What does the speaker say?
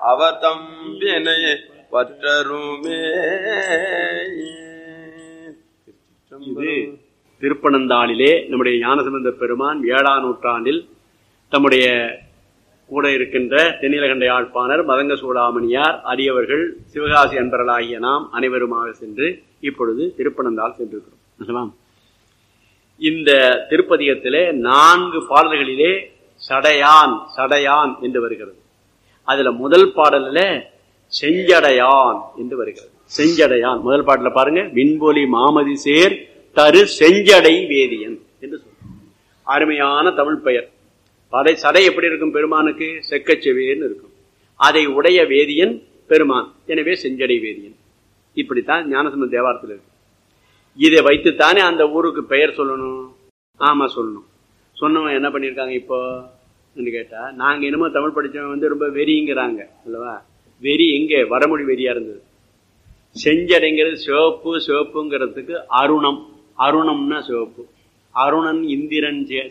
அவதம் வினை பற்றருமே இது திருப்பனந்தாளிலே நம்முடைய ஞானசம்பந்த பெருமான் ஏழாம் நூற்றாண்டில் தம்முடைய கூட இருக்கின்ற தென்னிலகண்ட யாழ்ப்பாணர் மதங்க சூடாமணியார் அடியவர்கள் சிவகாசி அன்பர்களாகிய நாம் அனைவருமாக சென்று இப்பொழுது திருப்பனந்தாள் சென்றிருக்கிறோம் அல்லவா? இந்த திருப்பதிகத்திலே நான்கு பாடல்களிலே சடையான் சடையான் என்று வருகிறது அதுல முதல் பாடல்ல செஞ்சடையான் என்று வருகிறது செஞ்சடையான் முதல் பாட்டுல பாருங்க விண்பொலி மாமதி சேர் தரு செஞ்சடை வேதியன் என்று சொல்றோம் அருமையான தமிழ் பெயர் படை சடை எப்படி இருக்கும் பெருமானுக்கு செக்கச்செவியன்னு இருக்கும் அதை உடைய வேதியன் பெருமான் எனவே செஞ்சடை வேதியன் இப்படித்தான் ஞானசம்பந்த தேவாரத்தில் இருக்கு இதை வைத்துத்தானே அந்த ஊருக்கு பெயர் சொல்லணும் ஆமா சொல்லணும் சொன்னவன் என்ன பண்ணியிருக்காங்க இப்போ என்று கேட்டா நாங்க என்னமோ தமிழ் படிச்சவன் வந்து ரொம்ப வெறிங்கிறாங்க அல்லவா வெறி எங்க வடமொழி வெறியா இருந்தது செஞ்சடைங்கிறது சிவப்பு சிவப்புங்கிறதுக்கு அருணம் அருணம்னா சிவப்பு அருணன் இந்திரன் சே-